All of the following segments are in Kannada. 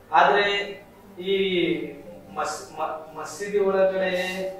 ಆದ್ರೆ ಈ ಮಸ್ ಮ- ಮಸೀದಿ ಒಳಗಡೆ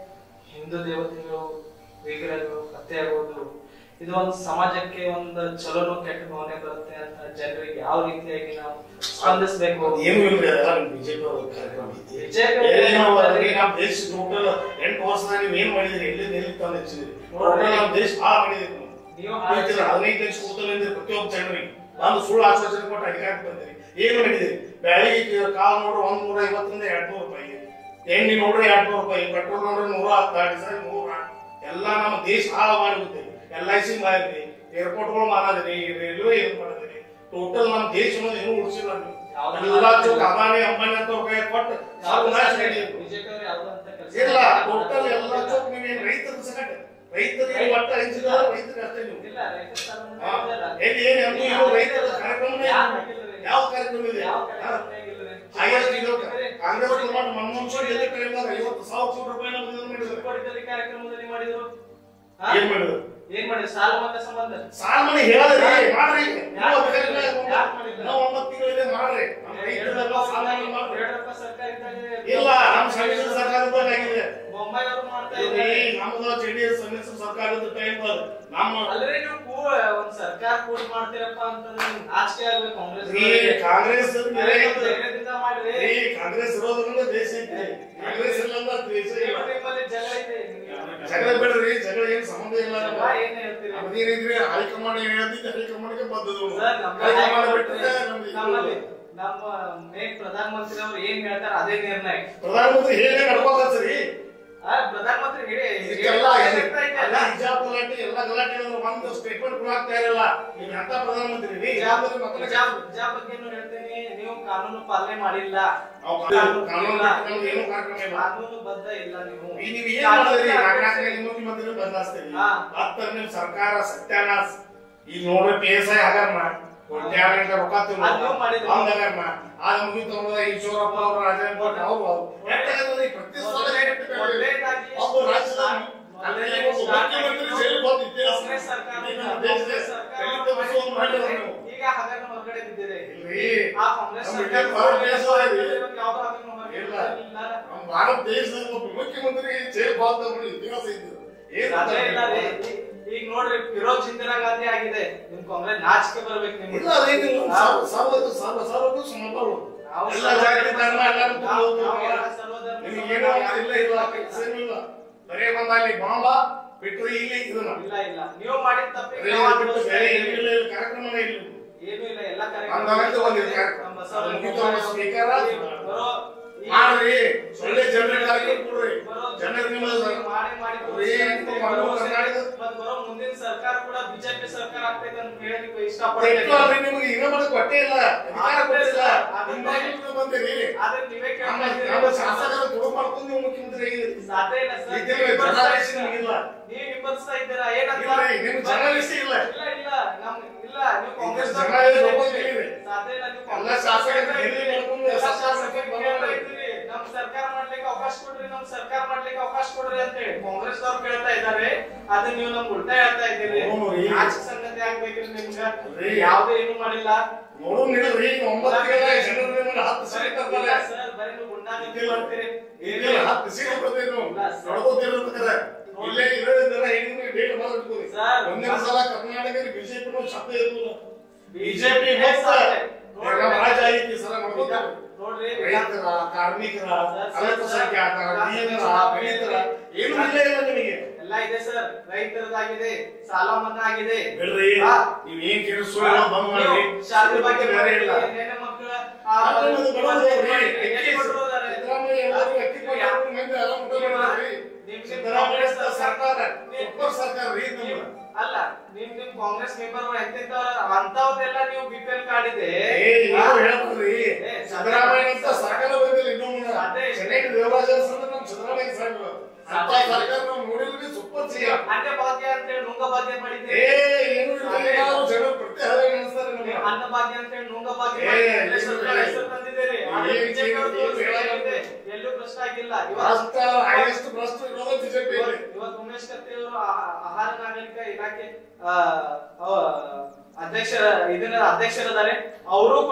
ಹಿಂದೂ ದೇವತೆಗಳು ವಿಗ್ರಹಗಳು ಪತ್ತೆ ಆಗೋದು ಇದು ಒಂದು ಸಮಾಜಕ್ಕೆ ಒಂದು ಚಲೋನೋ ಕೆಟ್ಟ ಭಾವನೆ ಬರುತ್ತೆ ಅಂತ ಜನರಿಗೆ ಯಾವ ರೀತಿಯಾಗಿ ನಾವು ಸ್ಪಂದಿಸ್ಬೇಕು ಏನು ಇಲ್ರಿ ಅದೆಲ್ಲ ನಿಮ್ ಬಿಜೆಪಿ ಅವ್ರ ಕಾರ್ಯಕ್ರಮ ಐತಿ BJP ಎಲ್ಲಿ ನಾವು ಅದಕ್ಕೆ ನಮ್ಮ ದೇಶ ಟೋಟಲ್ ಎಂಟು ವರ್ಷದಾಗ ನೀವು ಏನ್ ಮಾಡಿದ್ರಿ ಎಲ್ಲಿ ಎಲ್ಲಿ ತಂದು ಹಚ್ಚಿದ್ರಿ ಟೋಟಲ್ ನಮ್ಮ ದೇಶ ಹಾಳು ಮಾಡಿದ್ರಿ ನೀವು. ನೀವು ಹೇಳ್ತೀರ, ಹದಿನೈದು ಲಕ್ಷ ಕೂತಲ್ಲಿಂದ ಪ್ರತಿಯೊಬ್ಬ ಜನರಿಗೆ ನಾನು ಸುಳ್ಳು ಆಶ್ವಾಸನೆ ಕೊಟ್ಟು ಅಧಿಕಾರಕ್ಕೆ ಬಂದಿರಿ ಏನು ಮಾಡಿದಿರಿ ಬೆಳಿಗ್ಗೆ ಕಾಲ್ ನೋಡ್ರಿ ಒಂದ್ ನೂರ ಐವತ್ತರಿಂದ ಎರಡ್ ನೂರು ರೂಪಾಯಿ ಎಣ್ಣೆ ನೋಡ್ರಿ ಎರಡ್ ನೂರು ರೂಪಾಯಿ ಪೆಟ್ರೋಲ್ ನೋಡ್ರಿ ನೂರ ಹತ್ತು ಡೀಸೆಲ್ ನೂರ ಎಲ್ಲ ನಮ್ಮ ದೇಶ ಹಾಳು ಮಾಡಿಬಿಡ್ತೀವಿ ಎಲ್ ಐ ಸಿ ಮಾಡಿದ್ರಿ ಏರ್ಪೋರ್ಟ್ಗಳು ಮಾಡಿದ್ರಿ ರೈಲ್ವೆ ಇದು ಮಾಡಿದ್ರಿ ಟೋಟಲ್ ನಮ್ಮ ದೇಶ ಏನು ಉಳಿಸಿಲ್ಲ ನೀವು ಎಲ್ಲ ಚೌಕ ಅದಾನಿ ಅಂಬಾನಿ ಅಂತ ಕೈ ಕೊಟ್ಟು ಸರ್ವನಾಶ ಮಾಡಿದ್ರಿ ಬಿಜೆಪಿ ಅವರು ಯಾವ್ದು ಅಂತ ಕೆಲಸ ಇಲ್ಲ ಟೋಟಲ್ ಎಲ್ಲ ಚೌಕ್ ನೀವೇನು ರೈತರ ಸಗಟ ರೈತರಿಗೆ ಒಟ್ಟ ಹಂಚಿದ ರೈತರಿಗೆ ಅಷ್ಟೇ ನೀವು ಇಲ್ಲ ರೈತರ ಸಾಲಮನ್ನಾ ಹಾ. ಇದೆಯಲ್ಲ. ಎಲ್ಲಿ ಏನು ಎಂದು ಇದು ರೈತರ ಕಾರ್ಯಕ್ರಮನೇ ಯಾವ ಇಲ್ಲ. ಕಾರ್ಯಕ್ರಮ ಇದೆ? ಯಾವ ಕಾರ್ಯಕ್ರಮ ಇದೆ ಯಾವ ಹಾ. ಕಾರ್ಯಕ್ರಮ ಆಗಿಲ್ಲ? ಹಾಗಾಗಿ ಇದು ಕಾಂಗ್ರೆಸ್ ಗೌರ್ಮೆಂಟ್ ಮನಮೋಹನ್ ಸಿಂಗ್ ಎಲ್ಲಿ ಕೈಗೊಂಡಾಗ ಐವತ್ತು ಸಾವಿರ ಕೋಟಿ ರೂಪಾಯಿ ನಾವು ಇದನ್ನ ಮಾಡಿದ್ರು ಚಿಕ್ಕೋಡಿದಲ್ಲಿ ಕಾರ್ಯಕ್ರಮದಲ್ಲಿ ಮಾಡಿದ್ರು ಹಾ? ಏನ್ ಮಾಡಿದ್ರು ಏನ್ ಮಾಡಿದ್ರು ಸಾಲ ಮನ್ನಾ ಸಂಬಂಧ ಸಾಲ ಮನೆ ಹೇಳದ್ರಿ ಮಾಡ್ರಿ ಯಾಕ್ ಮೂವತ್ತು ಮಾಡಿಲ್ಲ? ತಿಂಗಳಿಗೆ ಒಂಬತ್ತು- ಯಾಕ್ ಮಾಡಿಲ್ಲ? ನಾವು ಒಂಬತ್ತು ತಿಂಗಳಿದೆ ಮಾಡ್ರಿ ನಮ್ಮ ರೈತರೆಲ್ಲ ಸಾಲ ಮನ್ನಾ ಮಾಡ್ರಿ ಯಡಿಯೂರಪ್ಪ ಸರ್ಕಾರ ಇದ್ದಾಗ ಇಲ್ಲ ನಮ್ಮ ಸಮ್ಮಿಶ್ರ ಸರ್ಕಾರದಾಗ ಆಗಿದೆ ಬೊಂಬಾಯಿ ಅವರು ಮಾಡ್ತಾ ಇಲ್ರಿ, ಇದ್ದಾರೆ ನಮ್ದು ಜೆಡಿಎಸ್ ಸಮ್ಮಿಶ್ರ ಸರ್ಕಾರದ ಟೈಮ್ ಅದು ನಮ್ಮ ಅಲ್ರಿ ನೀವು ಕೂ ಒಂದ್ ಸರ್ಕಾರ ಕೂಡಿ ಮಾಡ್ತೀರಪ್ಪ ಅಂತಂದ್ರೆ ನಿಮ್ಗ್ ನಾಚಿಕೆ ಆಗ್ಬೇಕು ಕಾಂಗ್ರೆಸ್ ಈ ಕಾಂಗ್ರೆಸ್ ಧೈರ್ಯದಿಂದ ಮಾಡ್ರಿ ಈ ಕಾಂಗ್ರೆಸ್ ಇರೋದ್ರಿಂದ ದೇಶ ಐತಿ ಕಾಂಗ್ರೆಸ್ ಇಲ್ಲ ಅಂದ್ರೆ ದೇಶ ಇಲ್ಲ ನಿಮ್ಮಲ್ಲಿ ಜಗಳ ಐತೆ ಜಗಳ ಬೇಡ್ರಿ ಜಗಳ ಏನ್ ಸಂಬಂಧ ಇಲ್ಲ ಜಗಳ ಏನ್ ಹೇಳ್ತೀರಿ ನಮ್ದೇನಿದ್ರಿ ಹೈಕಮಾಂಡ್ ಏನ್ ಹೇಳ್ತಿದ್ದೆ ಹೈಕಮಾಂಡ್ಗೆ ಬದ್ದದು ಸರ್, ನಮ್ಮ ಹೈಕಮಾಂಡ್ ಬಿಟ್ಟರೆ ನಮ್ದು ಇದು- ನಮ್ಮಲ್ಲಿ ನಮ್ಮ ಮೇನ್ ಪ್ರಧಾನ ಮಂತ್ರಿ ಅವರು ಏನ್ ಹೇಳ್ತಾರ ಅದೇ ನಿರ್ಣಯ ಪ್ರಧಾನಮಂತ್ರಿ ಹೇಗೆ ನಡ್ಕೋತ ಸರಿ ಆ ಪ್ರಧಾನ ಮಂತ್ರಿ ಹೇಳಿ ಇದಕ್ಕೆಲ್ಲ ಹೇಳಿ- ಇದು- ಹೇಳ್ತಾ ಎಲ್ಲ ಇದ್ದಾರೆ. ಹಿಜಾಬ್ ಗಲಾಟೆ ಎಲ್ಲ ಗಲಾಟೆ ಅಂದ್ರೆ ಒಂದು ಸ್ಟೇಟ್ಮೆಂಟ್ ಕೊಡಾಕ್ತಾ ಇರಲ್ಲ ನೀವು ಎಂತ ಪ್ರಧಾನಮಂತ್ರಿ ರೀ ಹಿಜಾಬ್ ಹಿಜಾಬ್ ಮಕ್ಕಳಿಗೆ ಹಿಜಾಬ್ ಹಿಜಾಬ್ ಬಗ್ಗೆನೂ ಹೇಳ್ತೀನಿ ನೀವು ಕಾನೂನು ಪಾಲನೆ ಮಾಡಿಲ್ಲ ನಾವು ಕಾನೂನು ಕಾನೂನು ಬಿಟ್ಟು ನಮ್ದು ಏನೂ ಕಾರ್ಯಕ್ರಮ ಇಲ್ಲ ಕಾನೂನು ಬದ್ಧ ಇಲ್ಲ ನೀವು ಈ ನೀವು ಏನ್ ಮಾಡಿದ್ರಿ ನಾಲ್ಕು ಮುಖ್ಯಮಂತ್ರಿ ಬದಲಾಯಿಸ್ತೀರಿ ಹಾ. ಹತ್ತ ನಿಮ್ ಸರ್ಕಾರ ಸತ್ಯಾನಾಶ ಈಗ ನೋಡ್ರಿ ಪಿ ಎಸ್ ಐ ಹಗರ್ಮ ಕೋಟ್ಯಾರ ಗಂಟೆ ರೊಕ್ಕ ಅದ್ ನೀವು ಮಾಡಿದ್ರಿ. ಅವ್ನ ಹಗರ್ಮ ಆದ ಮುಗಿತು ಅವ್ರ ಈಶ್ವರಪ್ಪ ಅವ್ರ ರಾಜೇಂದ್ರ ಭಟ್ ಅವ್ರು ಅವ್ರು ಎಷ್ಟಾಗದ್ರಿ ಪ್ರತಿ ಸಲ ಮೊದಲನೇದಾಗಿ ಒಬ್ಬ ರಾಜ್ಯದ ಅಲ್ಲಿ ಒಬ್ಬ ಮುಖ್ಯಮಂತ್ರಿ ಜೈಲಿಗೆ ಹೋದ ಇತಿಹಾಸ ಕಾಂಗ್ರೆಸ್ ಸರ್ಕಾರ ಇದು ನಮ್ಮ ದೇಶದ ದಲಿತ ಬಸವನ ಮಾಡಿದ್ರು ನೀವು. ಈಗ ಹಗರಣ ಹೊರಗಡೆ ಬಿದ್ದಿದೆ ಇಲ್ರಿ ಆ ಕಾಂಗ್ರೆಸ್ ನಮ್ಮ ಸರ್ಕಾರ ಇಂಡಿಯನ್ ಭಾರತ ದೇಶ ಇದೆ. ಯಾವ್ದು ಹಗರಣ ಹೊರಗಡೆ ಇಲ್ಲ. ಬಿದ್ದಿಲ್ಲ. ನಮ್ಮ ಭಾರತ ದೇಶದ ಒಬ್ಬ ಮುಖ್ಯಮಂತ್ರಿ ಜೈಲ್ ಹೋದ ಇತಿಹಾಸ ಇದ್ದು ಏನ್ ಅದೇ ಇಲ್ಲ ರೀ. ಈ- ಈಗ ನೋಡ್ರಿ ಫಿರೋಜ್ ಇಂದಿರಾ ಗಾಂಧಿ ಆಗಿದೆ ನಿಮ್ ಕಾಂಗ್ರೆಸ್ ನಾಚಿಕೆ ಬರ್ಬೇಕು ನಿಮ್ಗೆ ಇಲ್ಲ ಅದೇನಿಲ್ಲ ಸರ್ವ ಸರ್ವ ಸರ್ವ ಸರ್ವಕ್ಕೂ ಸಮಬಲು ನಾವು ಎಲ್ಲ ಜಾತಿ ಧರ್ಮ ಎಲ್ಲರೂ ನಾವು- ಕೂತ್ಕೊಂಡು ನಾವು ಎಲ್ಲ ಸರ್ವಧರ್ಮ ನಿಮಗೆ ಏನೋ ಇಲ್ಲ ಇಲ್ಲ ಕೆಲಸ ಇಲ್ಲ ಬರೇ ಬಂದ ಅಲ್ಲಿ ಬಾಂಬ ಬಿಟ್ರೆ ಇಲ್ಲಿ ಇದನ್ನ ಇಲ್ಲ ಇಲ್ಲ ನೀವು ಮಾಡಿದ ತಪ್ಪಿಗೆ ಬರೇ ನಾವು ಬಿಟ್ಟು ಅನುಭವಿಸ್ತಾ ಬೇರೆ ಇದ್ದೀವಿ. ಏನಿಲ್ಲ ಇಲ್ಲ ಕಾರ್ಯಕ್ರಮನೇ ಇಲ್ಲ ಏನೂ ಇಲ್ಲ ಎಲ್ಲ ಅಂದಾಗಂತೂ ಒಂದು ಕಾರ್ಯಕ್ರಮ. ನಮ್ಮ ಬಸವರಾಜ ಅದು ಮುಗಿತು, ಸ್ಪೀಕರ್ ಆಯ್ತು. ಬರೋ ಈ- ಮಾಡ್ರಿ ಸೊಳ್ಳೆ ಜನರಿಗೆ ಕಾರ್ಯಕ್ರಮ ಕೊಡ್ರಿ ಬರೋ ಜನರಿಗೆ ನಿಮ್ಮ ಮಾಡಿ ಮಾಡಿ ಬರೀ ಮಂಗಳೂರು ಕರ್ನಾಟಕ ಮತ್ತ್ ಬರೋ ಮುಂದಿನ ಸರ್ಕಾರ ಕೂಡ ಬಿಜೆಪಿ ಸರ್ಕಾರ ಆಗ್ತೈತೆ ಅಂತ ಹೇಳಲಿಕ್ಕೆ ತೆಕ್ಕು ಇಷ್ಟಪಡ್ತೇನೆ ಅಲ್ರಿ ನಿಮಗೆ ಇನ್ನೂ ಮತ್ತೆ ಕೊಟ್ಟೇ ಇಲ್ಲ ಅಧಿಕಾರ ಕೊಟ್ಟಿಲ್ಲ ನಿಮ್ಮ ಮನೆಗೆ ಬಂದಿರಿ ಆದ್ರೆ ನೀವೇ ನಮ್ಮ ಕೇಳ್ತಾ ನಮ್ಮ ಇದ್ದೀರಿ. ಶಾಸಕರ ದುಡ್ಡು ಮಾಡ್ಕೊಂಡು ನೀವು ಮುಖ್ಯಮಂತ್ರಿ ಆಗಿದ್ದೀರಿ ಸಾಧ್ಯ ಇಲ್ಲ ಸರ್ ಇದ್ದಿಲ್ಲ, ನೀವು ವಿಮರ್ಶಿಸ್ತಾ ಜರ್ನಲಿಸ್ಟ್ ಇದ್ದೀರಾ. ನಿಮಗಿಲ್ಲ. ನೀವು ವಿಮರ್ಶಿಸ್ತಾ ಇದ್ದೀರಾ ಏನಂತ ಇಲ್ರಿ, ನಿಮ್ಗೆ ಜರ್ನಲಿಸ್ಟ್ ಇಲ್ಲ. ಇಲ್ಲ ಇಲ್ಲ ನಮ್ ಇಲ್ಲ ನೀವು ಕಾಂಗ್ರೆಸ್ ಜರ್ನಲಿಸ್ಟ್ ಒಬ್ಬಂದಿರಿ. ಸಾಧ್ಯ ಇಲ್ಲ ನೀವು ಎಲ್ಲ ಕಾಂಗ್ರೆಸ್ ಶಾಸಕರು ಕೇಳ್ತಾ ಇದ್ದೀರಿ. ಗೆಲ್ಲಿ ಮಾಡ್ಕೊಂಡು ಎಲ್ಲ ಶಾಸಕರು ಶಾಸಕರು ಬಂದು ಕೇಳ್ತಾ ಇದ್ದೀರಿ. ನಮ್ ಸರ್ಕಾರ ಮಾಡ್ಲಿಕ್ಕೆ ಅವಕಾಶ ಕೊಡ್ರಿ ನಮ್ ಸರ್ಕಾರ ಮಾಡ್ಲಿಕ್ಕೆ ಅವಕಾಶ ಕೊಡ್ರಿ ಅಂತ ಹೇಳಿ ಕಾಂಗ್ರೆಸ್ ಅವ್ರು ಕೇಳ್ತಾ ಇದ್ದಾರೆ ಅದನ್ನ ನೀವು ನಮ್ಗೆ ಉಲ್ಟಾ ಹೇಳ್ತಾ ಇದ್ದೀರಿ ಹ್ಞೂ ರೀ. ನಾಚಿಕೆ ಸಂಗತಿ ಆಗ್ಬೇಕ್ರಿ ನಿಮ್ಗ ರೀ. ಯಾವ್ದು ಏನು ಮಾಡಿಲ್ಲ ನೋಡು ನಿಡಲ್ರಿ ಒಂಬತ್ತು ತಿಂಗಳ ಜನರ ಮೇಲೆ ಹತ್ತು ಸೀಟ್ ಇಲ್ಲ ತರ್ತಾರೆ ಸರ್ ಬರೀ ನೀವು ಗುಂಡಾಗಿರಿ ಇದಿಲ್ಲ. ಮಾಡ್ತೀರಿ. ಇದಿಲ್ಲ, ಹತ್ತು ಸೀಟ್ ಕೊಡ್ತೀವಿ ನೀವು ಇಲ್ಲ, ಸರ್. ನೋಡ್ಕೋತಿರ್ಬೇಕಾರೆ ಇಲ್ಲೇ ಇರೋದ್ರಿಂದ ಹೆಂಗ್ ಡೇಟ್ ಮಾಡ್ತೀವಿ ಸರ್. ಮುಂದಿನ ಸಲ ಕರ್ನಾಟಕದಲ್ಲಿ ಬಿಜೆಪಿ ಶಬ್ದ ಇರಲಿಲ್ಲ ಬಿಜೆಪಿ BJP ಮುಕ್ತ ಸಾಧ್ಯ. ನೋಡ್ರಿ, ನಮ್ಮ ರಾಜ್ಯ ಐತಿ ಈ ಸಲ ಮಾಡ್ಕೋತಾರೆ ನೋಡ್ರಿ ರೈತರ ಕಾರ್ಮಿಕರ ಸರ್, ಸರ್, ಅಲ್ಪಸಂಖ್ಯಾತರ ಸರ್, ದೀನರ ಸರ್, ದಲಿತರ ಏನು ಇಲ್ಲೇ ಇಲ್ಲ ನಿಮಗೆ ಎಲ್ಲ ಇದೆ ಸರ್ ರೈತರದಾಗಿದೆ ಸಾಲ ಮನ್ನಾ ಆಗಿದೆ ಬಿಡ್ರಿ ಹಾ. ನೀವ್ ಏನ್ ಕೇಳಿ ಸುಳ್ಳು ಬಂದ್ ಮಾಡ್ರಿ ನೀವು ಶಾಲೆ ಬಗ್ಗೆ ಬೇರೆ ಇಲ್ಲ ಹೆಣ್ಣು ಮಕ್ಕಳ ಆ, ಆದ್ರೆ ಇದು ಬಡವರು ಮದುವೆ ಮಾಡಿ, ರೀ, ಎಲ್ಲಿ ಬಡವರು ಅದಾರೆ? ಸಿದ್ದರಾಮಯ್ಯ ಎಲ್ಲರೂ ಅಕ್ಕಿ ಕೊಟ್ಟು ಮಂದಿ ಆರಾಮ್ ಊಟ ಮಾಡಿದ್ರಿ. ನಿಮ್- ನಿಮ್ ಸಿದ್ದರಾಮಯ್ಯ ಕಾಂಗ್ರೆಸ್ ಸರ್ಕಾರ ನಿಮ್- ಸೂಪರ್ ಸರ್ಕಾರ ರೀ ನಿಮ್- ನಮ್ದು. ಅಲ್ಲ ನಿಮ್ ನಿಮ್ ಕಾಂಗ್ರೆಸ್ ಮೆಂಬರ್ ಎಂತೆಂತವ್ರ ಅಂತವ್ರನ್ನೆಲ್ಲ ನೀವು ಬಿ ಪಿ ಎಲ್ ಕಾರ್ಡ್ ಇದೆ ಏ ಹಾ? ಏನು ಹೇಳ್ಬಿಡ್ರಿ ಏ, ಸಿದ್ದರಾಮಯ್ಯ ಅಂತ ಸರ್ಕಾರ ಬಂದಿಲ್ಲ ಇನ್ನೂ ಮುನ್ನ ಅದೇ. ಸೆನೆಟ್ ದೇವರಾಜ ಅಂದ್ರೆ ನಮ್ ಸಿದ್ದರಾಮಯ್ಯ ಸಾಹೇಬ್ರು ಅಂತ ಸರ್ಕಾರ ನಾವು ನೋಡಿಲ್ರಿ ಸೂಪರ್ ಸಿಎಂ ಅನ್ನ ಭಾಗ್ಯ ಅಂತೇಳಿ ನುಂಗ ಭಾಗ್ಯ ಏ ಮಾಡಿದ್ದೀರಿ ಏನು ಇಲ್ಲ ಯಾರು ಜನರು ಪ್ರತಿ ಹಳೆ ಅನಿಸ್ತಾರೆ ನೀವು ನಮ್ಗೆ ಅನ್ನ ಭಾಗ್ಯ ಅಂತೇಳಿ ನುಂಗ ಭಾಗ್ಯ ಏ, ಮಾಡಿ ಇಲ್ಲ, ಸರ್ಕಾರ ಇಲ್ಲ. ಹೆಸರು ತಂದಿದ್ದೀರಿ ಆದ್ರೆ ಏನ್ BJP ಅವರು ಏನ್ ತೋರಿಸ್ತಾ ಹೇಳಲ್ಲ. ಇದೆ. ಎಲ್ಲೂ ಭ್ರಷ್ಟ ಆಗಿಲ್ಲ ಭ್ರಷ್ಟ ಹೈಯೆಸ್ಟ್ ಭ್ರಷ್ಟ ಇರೋದು ಬಿಜೆಪಿ ಇವತ್ತು ಇವತ್ತು ಉಮೇಶ್ ಕತ್ತಿ ಅವರು ಆಹಾರ ನಾಗರಿಕ ಇಲಾಖೆ ಆ, ಅವ- ಅಧ್ಯಕ್ಷರ ಇದನ್ನ ಅಧ್ಯಕ್ಷರಿದ್ದಾರೆ ಅವರು ಕೂಡ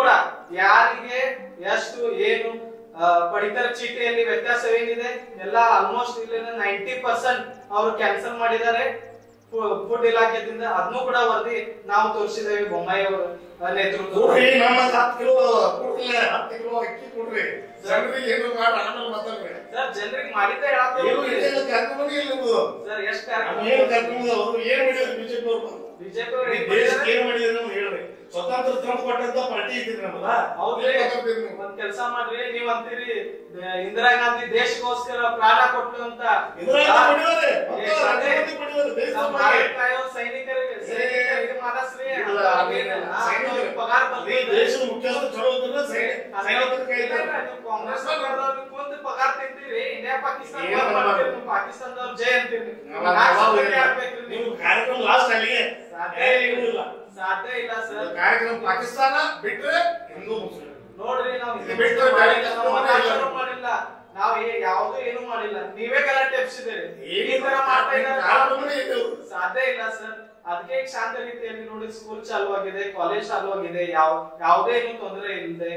ಯಾರಿಗೆ ಎಷ್ಟು ಏನು ಆ, ಪಡಿತರ ಚೀಟಿಯಲ್ಲಿ ವ್ಯತ್ಯಾಸವೇನಿದೆ ಎಲ್ಲ ಆಲ್ಮೋಸ್ಟ್ ಇಲ್ಲಿ ನೈಂಟಿ ಪರ್ಸೆಂಟ್ ಅವರು ಕ್ಯಾನ್ಸಲ್ ಮಾಡಿದ್ದಾರೆ ಫುಡ್ ಇಲಾಖೆದಿಂದ ಅದನ್ನು ಕೂಡ ವರದಿ ನಾವು ತೋರಿಸಿದ್ದೇವೆ ಬೊಮ್ಮಾಯಿ ಅವರ ನೇತೃತ್ವ ನೋಡ್ರಿ ನಮ್ಮ ಹತ್ತು ಕಿಲೋ ಕೊಡ್ರಿ ಹತ್ತು ಕಿಲೋ ಅಕ್ಕಿ ಕೊಡ್ರಿ ಜನರಿಗೆ ಏನು ಮಾಡಿ ಆಮೇಲೆ ಮಾತಾಡ್ರಿ ಸರ್ ಜನರಿಗೆ ಮಾಡಿದ್ದೆ ಏನು ಹೇಳ್ತೇವೆ ಇದೆ ಕರ್ಕೊಂಡು ಇಲ್ಲ ನಿಮ್ದು ಸರ್ ಎಷ್ಟು ನಾವು ಏನು ಕರ್ಕೊಂಡು ಅವ್ರು ಏನ್ ಮಾಡಿದ್ರು ಬಿಜೆಪಿ ಅವ್ರು ಬಿಜೆಪಿ ಈ ದೇಶಕ್ಕೆ ಏನ್ ಮಾಡಿದ್ರು ನಮ್ಗೆ ಹೇಳ್ರಿ ಸ್ವತಂತ್ರ ತಂದು ಕೊಟ್ಟಂತ ಪಾರ್ಟಿ ಇದ್ರಿ ನಮ್ಮಲ್ಲ ಹೌದ್ರಿ ಏನ್ ಮಾತಾಡ್ತೀರಿ ನೀವು? ಒಂದ್ ಕೆಲಸ ಮಾಡ್ರಿ ನೀವ್ ಅಂತೀರಿ ಆ, ಇಂದಿರಾ ಗಾಂಧಿ ದೇಶಕ್ಕೋಸ್ಕರ ಪ್ರಾಣ ಕೊಟ್ಲು ಅಂತ ಇಂದಿರಾ ಗಾಂಧಿ ಪಡೆಯೋರೆ. ಏ, ಮಕ್ಕಳು ಅದೇ. ರಾಜೀವ್ ಗಾಂಧಿ ಪಡೆಯೋರೆ. ದೇಶ ನಮ್ಮ ಬಗ್ಗೆ. ಭಾರತ ಕಾಯೋ ಸೈನಿಕರಿಗೆ ಸೈನಿಕರಿಗೆ ಮಾಡಿಸ್ರಿ ಇಲ್ಲ, ಅವ್ರಿಗೆ ಇಲ್ಲ, ಆ, ಸೈನಿಕರು. ಅವ್ರಿಗೆ ಪಗಾರ ಈ ಬರ್ತದೆ. ದೇಶದ ಮುಖ್ಯಸ್ಥ ಚಲೋ ಇದ್ರೆ ಸೈ- ಸೈನಿಕರ ಕೈ ಇಲ್ಲ, ಇಲ್ಲ, ನೀವು ಕಾಂಗ್ರೆಸ್ ಸರ್ಕಾರದವ್ರಿಗೆ ಕುಂತು ಪಗಾರ ತಿಂತೀರಿ ಇಂಡಿಯಾ ಪಾಕಿಸ್ತಾನ ಏನು ವಾರ್ ಮಾಡಬಾರ್ದು. ಮಾಡ್ತೀರಿ, ನೀವು ಪಾಕಿಸ್ತಾನದವ್ರು ಜೈ ಅಂತೀರಿ ನಾವು ನಾಲ್ಕು ಯಾವಾಗ ಸಲ ಯಾರ್ಬೇಕ್ರಿ ನೀವು? ನೀವು ಕಾರ್ಯಕ್ರಮ ಲಾಸ್ಟ್ ಅಲ್ಲಿಗೆ ಸಾಧ್ಯ ಏ, ಏನೂ ಇಲ್ಲ ಸಾಧ್ಯ ಇಲ್ಲ ಸರ್ ಕಾರ್ಯಕ್ರಮ ಪಾಕಿಸ್ತಾನ ಬಿಟ್ರೆ ಹಿಂದೂ ಮುಸ್ಲಿಂ ನೋಡ್ರಿ ನಾವು ಇದು ಬಿಟ್ರೆ ಮಾಡಿಲ್ಲ, ಬೇರೆ ನಾವು ಕೆಲಸ ಮಾತಾಡೋರು ಮಾಡಿಲ್ಲ. ಮಾಡಿಲ್ಲ ನಾವು ಏ- ಯಾವ್ದು ಏನು ಮಾಡಿಲ್ಲ ನೀವೇ ಗಲಾಟೆ ಎಬ್ಸಿದ್ದೀರಿ ಈ ಏನು ತರ ಮಾಡ್ತಾ ಇದ್ದಾರೆ ಕಾರ್ಯಕ್ರಮನೇ ಇದು. ಸಾಧ್ಯ ಇಲ್ಲ ಸರ್ ಅದಕ್ಕೆ ಈಗ ಶಾಂತ ರೀತಿಯಲ್ಲಿ ನೋಡಿ ಸ್ಕೂಲ್ ಚಾಲು ಆಗಿದೆ ಕಾಲೇಜ್ ಚಾಲು ಆಗಿದೆ ಯಾವ ಯಾವುದೇ ಏನು ತೊಂದರೆ ಇಲ್ಲದೆ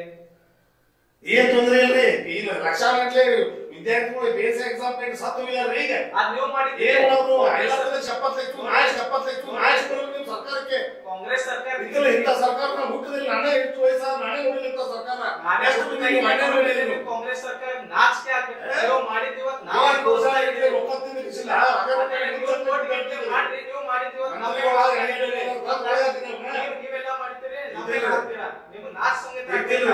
ಏನ್ ತೊಂದ್ರೆ ಇಲ್ರಿ ಈಗ ಲಕ್ಷಾಂಗಟ್ಲೆ ವಿದ್ಯಾರ್ಥಿಗಳು ಬಿ ಎಸ್ ಎಕ್ಸಾಮ್ ಪೇಟ್ ಸತ್ತು ಹೋಗಿದಾರೆ ಈಗ ಅದ್ ನೀವು ಮಾಡಿದ್ದೀರಿ ಏನ್ ಮಾಡೋದು ಕಾಂಗ್ರೆಸ್ ಐವತ್ತರಿಂದ ಎಪ್ಪತ್ತೈದು ನಾಯಕ್ ಎಪ್ಪತ್ತೈದು ನಾಯಕ್ ಬರೋದು ನಿಮ್ ಸರ್ಕಾರಕ್ಕೆ ಕಾಂಗ್ರೆಸ್ ಸರ್ಕಾರ ಇಂತಲ್ಲ ಇಂಥ ಸರ್ಕಾರ ನಾವು ಹುಟ್ಟಿದಲ್ಲಿ ನಾನೇ ಎಷ್ಟು ವಯಸ್ಸಾದ ನಾನೇ ನೋಡಿಲ್ಲ ಇಂಥ ಸರ್ಕಾರ ನಾನೇ ಎಷ್ಟು ಹುಟ್ಟಿದ ಮಂದಿಗೆ ಮನೆ ಈಗ ನೋಡಿಲ್ಲ ನೋಡಿದ್ದೀರಿ, ಕಾಂಗ್ರೆಸ್ ಸರ್ಕಾರ ನಾಚಿಕೆ ಆಗ್ಬೇಕು ನೀವು ಮಾಡಿದ್ದೀವತ್ ನಾವು ನಾವ್ ಅನುಭವಿಸ್ತಾ ಇದ್ರೆ ಇದ್ದೀವಿ. ರೊಕ್ಕ ತಿಂದಿರಿಸಿಲ್ಲ ಅದೇ ನೀವು ಕೋಟಿ ಗಟ್ಟಲೆ ಮಾಡ್ರಿ, ನೀವು ಮಾಡಿದ್ದೀವತ್ ನಾವು ಮಂತ್ರಿ ಒಳಗೆ ಮಾಡ್ತಾ ಎಣ್ಣೆ ಇದ್ದೀವಿ. ಬೆಲೆ ರೊಕ್ಕ ಒಳಗೆ ಹಾಕಿದ್ರೆ ಅವ್ನ. ನೀವು- ನೀವೆಲ್ಲ ಮಾಡ್ತೀರಿ ನಮ್ಗೆ ಇದಿಲ್ಲ. ಹಾಕ್ತೀರಾ ನಿಮ್ಗೆ ನಾಚ್ ಸಂಗೀತ ಇದ್ದಿಲ್ಲ.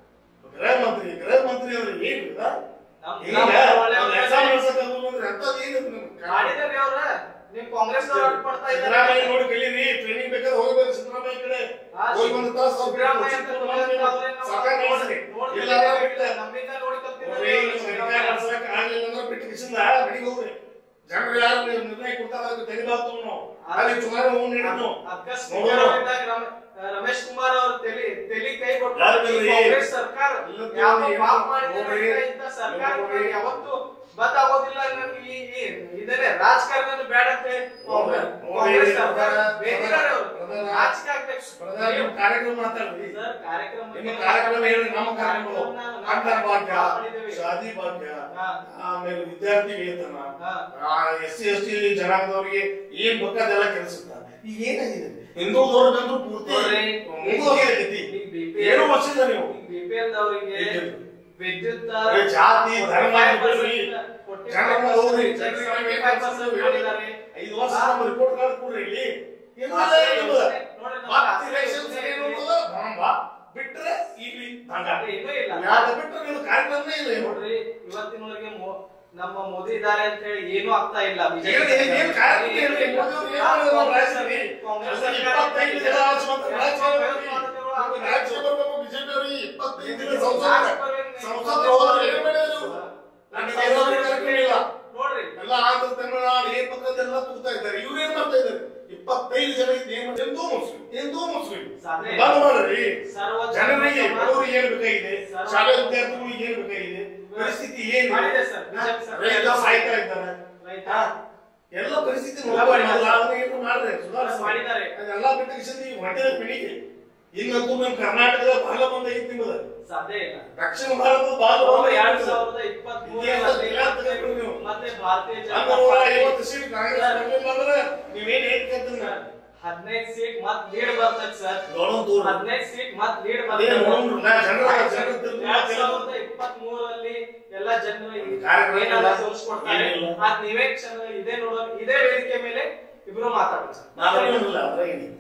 ಗೃಹ ಮಂತ್ರಿ ಗೃಹ ಮಂತ್ರಿ ಅಂದ್ರೆ ಏನು ಇದ? ನಮ್- ಈಗ ನಮ್ಮ ಒಳ್ಳೆ ಒಂದ್ ಒಳ್ಳೆ exam ನಡ್ಸಕ್ಕೆ ಅದು ಅಂದ್ರೆ ಎಂತದ್ ಏನು ಇದು ನಿಮ್ಗೆ? ಮಾಡಿದಾರೆ ಅವ್ರ ನಿಮ್ ಕಾಂಗ್ರೆಸ್ ಅವ್ರು ಅಡ್ಡ ಪಡ್ತಾ ಸಿದ್ದರಾಮಯ್ಯ ಇದ್ದಾರೆ ನೋಡಿ ಕಲೀರಿ ಟ್ರೈನಿಂಗ್ ಬೇಕಾದ್ರೆ ಹೋಗಿ ಬರ್ರಿ ಸಿದ್ದರಾಮಯ್ಯ ಕಡೆ ಹಾ, ಹೋಗಿ ಬಂದ ತಾಸು ಅವ್ರು ಸಿದ್ದರಾಮಯ್ಯ ಅಂತ ಕೂತ್ಕೊಂಡು ನೋಡಿ ಬಂದು ಅವ್ರೇ ನಾವು ಸರ್ಕಾರ ನೋಡ್ರಿ ನೋಡಿ ಇಲ್ಲ ಅಂದ್ರೆ ಬಿಟ್ಟು ನಮ್ಮಿಂದ ನೋಡಿ ಕಲ್ತಿದ್ದಾರೆ ನೋಡ್ರಿ, ಅವ್ರು ನೀವು ಸಿದ್ದರಾಮಯ್ಯ. ಸರ್ಕಾರ ನಡ್ಸಕ್ಕೆ ಆಗ್ಲಿಲ್ಲ ಅಂದ್ರೆ ಬಿಟ್ಟು ಕಿಶಿಂದ ಮನೆಗೆ ಹೋಗ್ರಿ ಜನರು ಯಾರು ನೀವು ನಿರ್ಣಯ ಕೊಡ್ತಾರ ಅದಕ್ಕೆ ತೆಗಿಬಾರ್ದು ನಾವು ಅಲ್ಲಿ ಚುನಾವಣೆ ಹೋಗಿ ನೀಡಿ ನಾವು ಅದ್ಕ ಸ್ಪೀಕರ್ ಅವರಿದ್ದಾಗ ರಮ- ರಮೇಶ್ ಕುಮಾರ್ ಅವ್ರ ತೆಲಿ ತೆಲಿ ಕೈ ಕೊಟ್ಟು ಯಾರು ಈ ಬಿಡ್ರಿ? ಕಾಂಗ್ರೆಸ್ ಸರ್ಕಾರ ಇಲ್ಲ ಯಾವ ಬಿಡ್ರಿ, ಪಾಪ ಮಾಡಿದ್ರೆ ನೋಡ್ರಿ. ಇಂಥ ಸರ್ಕಾರ ನೋಡ್ರಿ. ಯಾವತ್ತು ಬದ್ದಾಗೋದಿಲ್ಲ ನಮ್ಗೆ ಈ ಈ ಇದನ್ನೇ ರಾಜಕಾರಣ ಬೇಡ ಅಂತ ನೋಡ್ರಿ. ಕಾಂಗ್ರೆಸ್ ಸರ್ಕಾರ ನೋಡ್ರಿ. ಬೇಕಿದ್ದಾರೆ ಅವರು ಪ್ರಧಾನ- ನಾಚಿಕೆ ಆಗ್ಬೇಕು ಪ್ರಧಾನ ನಿಮ್ಮ ಕಾರ್ಯಕ್ರಮ ಮಾತಾಡ್ರಿ ಸರ್ ಕಾರ್ಯಕ್ರಮ ನಿಮ್ಮ ಕಾರ್ಯಕ್ರಮ ಹೇಳಿ ನಮ್ಮ ಕಾರ್ಯಕ್ರಮಗಳು ಅಂತರ ಭಾಗ್ಯ ಮಾಡಿದ್ದೇವೆ. ಶಾದಿ ಭಾಗ್ಯ ಹಾ. ಆಮೇಲೆ ವಿದ್ಯಾರ್ಥಿ ವೇತನ ಹಾ. ಎಸ್ ಸಿ ಎಸ್ ಟಿ ಜನಾಂಗದವರಿಗೆ ಏನ್ ಬೇಕಾದೆಲ್ಲ ಕೆಲಸ ಈಗ ಏನಾಗಿದೆ ಹಿಂದೂದವ್ರಿಗಂತೂ ಪೂರ್ತಿ ನೋಡ್ರಿ, ಮುಗಿದೋಗಿದೆ ಗತಿ. ಈಗ BPL ಏನು ವರ್ಷದ ನೀವು ಬಿಪಿಎಲ್ ದವರಿಗೆ ವಿದ್ಯುತ್. ವಿದ್ಯುತ್ ಬರೀ ಜಾತಿ ಧರ್ಮ 45% ಬಿಡ್ರಿ. 45% ಜನರನ್ನ ಹೋಗ್ರಿ ಜನರಿಗೆ ಜನರಿಗೆ 75% ಮಾಡಿದ್ದಾರೆ. ಐದು ವರ್ಷ ನಮ್ಮ ರಿಪೋರ್ಟ್ ಕಾರ್ಡ್ ಕೊಡ್ರಿ ಇಲ್ಲಿ ಏನು ಹಾ, ಇಲ್ಲ ಸರಿ, ನಿಮ್ಮದು. ನೋಡ್ರಿ, ನಮ್ಮ ಮತ್ತೆ ರಾಷ್ಟ್ರೀಯ election ಯೋಜನೆ ಸರಿ ಇದೆ. ನೋಡೋದು, ಭಂಗ. ಬಿಟ್ರೆ ಇಲ್ಲಿ ಭಂಗ. ಅದೇ ಇನ್ನೂ ಇಲ್ಲ. ಯಾವ್ದು ಬಿಟ್ರೆ ನಿಮ್ದು ಕಾರ್ಯಕ್ರಮನೇ ಇಲ್ಲ ಇವ್ರು. ನೋಡ್ರಿ ಇವತ್ತಿನೊಳಗೆ ಮೋ- ನಮ್ಮ ಮೋದಿ ಇದ್ದಾರೆ ಅಂತ ಹೇಳಿ ಏನೂ ಆಗ್ತಾ ಇಲ್ಲ ಬಿಜೆಪಿ ಏನ್- ಏನ್- ಏನ್ ಕಾರ್ಯಕ್ರಮ ಏನೂ ಹೇಳಿ? ಇಲ್ಲ. ಮೋದಿ ಅವ್ರು ಏನ್ ಮಾಡಿದ್ರು ನಮ್ಮ ರಾಜ್ಯದಲ್ಲಿ? ಕಾಂಗ್ರೆಸ್ ಅಲ್ಲಿ ಸರ್ಕಾರ ಇಪ್ಪತ್ತೈದು ಜನ ರಾಜ್ಯ ಮಂತ್ರಿ- ರಾಜ್ಯ ಮಂತ್ರಿ. ಭಯೋತ್ಪಾದಕರು ನಮ್ಗೆ ರಾಜ್ಯ ಬರ್ಬೇಕು BJP ಅವ್ರಿಗೆ ಇಪ್ಪತ್ತೈದು ದಿನ ಸಂಸತ್ ರಾಜ್ಯ ಬರ್ಬೇಕು. ಸಂಸತ್ ಹೋದ್ರೆ ಏನ್ ಮಾಡಿದ್ರು ನಮಗೆ ಏನಾದ್ರು ಕಾರ್ಯಕ್ರಮ ಇಲ್ಲ ನೋಡ್ರಿ ಎಲ್ಲ ಆಂಧ್ರ ತಮಿಳುನಾಡು ಏನ್ ಬೇಕಾದೆಲ್ಲ ತೂಗ್ತಾ ಇದ್ದಾರೆ ಇವ್ರು ಏನ್ ಮಾಡ್ತಾ ಇದ್ದಾರೆ ಇಪ್ಪತ್ತೈದು ಜನ ಇದ್ದು ಏನ್ ಮಾಡ್ತಾರೆ? ಹಿಂದೂ ಮುಸ್ಲಿಂ ಹಿಂದೂ ಮುಸ್ಲಿಂ ಸಾಧ್ಯ ಇಲ್ಲ. ಬಂದ್ ಮಾಡ್ರಿ ಸರ್ವ ಜನರಿಗೆ ಧರ್ಮ ಬಡವರಿಗೆ ಏನ್ ಬೇಕಾಗಿದೆ ಸರ್ವ- ಶಾಲಾ ವಿದ್ಯಾರ್ಥಿಗಳಿಗೆ ಏನ್ ಬೇಕಾಗಿದೆ ಪರಿಸ್ಥಿತಿ ಏನು ಮಾಡಿದೆ ಸರ್, ಬಿಜೆಪಿ ಸರ್ಕಾರ. ರೈತ ಸಾಯ್ತಾ ಇದ್ದಾರೆ ರೈತ. ಹಾ? ಎಲ್ಲ ಪರಿಸ್ಥಿತಿ ಎಲ್ಲ ನೋಡ್ಕೊಂಡು ಮಾಡಿದ್ದಾರೆ. ಅದನ್ನ ಏನು ಮಾಡ್ರೆ ಸುಧಾರಿಸಿ ಮಾಡಿದ್ದಾರೆ. ಅದೆಲ್ಲ ಬಿಟ್ಟು ಕಿಶನ್ ಈ ಹೊಟ್ಟೆ ಪಿಡಿಗೆ ಹಿಂಗಂತೂ ನಮ್ಮ ಕರ್ನಾಟಕದ ಭಾಗ ಬಂದಾಗಿತ್ತು ನಿಮ್ಮದು ಸಾಧ್ಯ ಇಲ್ಲ ದಕ್ಷಿಣ ಭಾರತದ ಭಾಗ ಅವರು ಎರಡ್ ಬಂದಾಗಿತ್ತು ಸಾವಿರದ ಇಪ್ಪತ್ತ್ ಇತಿಹಾಸ ಇಲ್ಲ ಅಂತ ಹೇಳ್ಬಿಡಿ ನೀವು. ಮತ್ತೆ ಭಾರತೀಯ ಜನತಾ ಹಂಗ ನೂರ ಪಾರ್ಟಿ ಐವತ್ತು ಸೀಟ್ ಕಾಂಗ್ರೆಸ್ ಬರ್ಲಿಲ್ಲ ಅಂದ್ರೆ ನೀವೇನ್ ಹೇಳ್ತಿರ್ತೀರ ಹದಿನೈದು ಸೀಟ್ ಮತ್ ಲೀಡ್ ಬರ್ತದೆ ಸರ್ ನೋಡೋಣ ದೂರ ಹದಿನೈದು ಸೀಟ್ ಮತ್ ಲೀಡ್ ಅದೇ ನೋಡೋಣ, ನಾ ಜನರ- ಜನರ ತಿರುಗಿ ಎರಡ್ ಸಾವಿರದ ಇಪ್ಪತ್ತ್ ಮೂರರಲ್ಲಿ ಎಲ್ಲ ಜನರು ಈ ಕಾರ್ಯಕ್ರಮ ಏನೆಲ್ಲ ಇಲ್ಲ. ತೋರಿಸ್ಕೊಡ್ತಾರೆ ಏನಿಲ್ಲ. ಅದ್ ನೀವೇ ಕ್ಷಣ ಇದೇ ನೋಡೋ ಇದೇ ವೇದಿಕೆ ಮೇಲೆ ಇಬ್ರು ಮಾತಾಡೋಣ ನಾವೇನಿಲ್ಲ ಅದ್ರಾಗೇನಿಲ್ಲ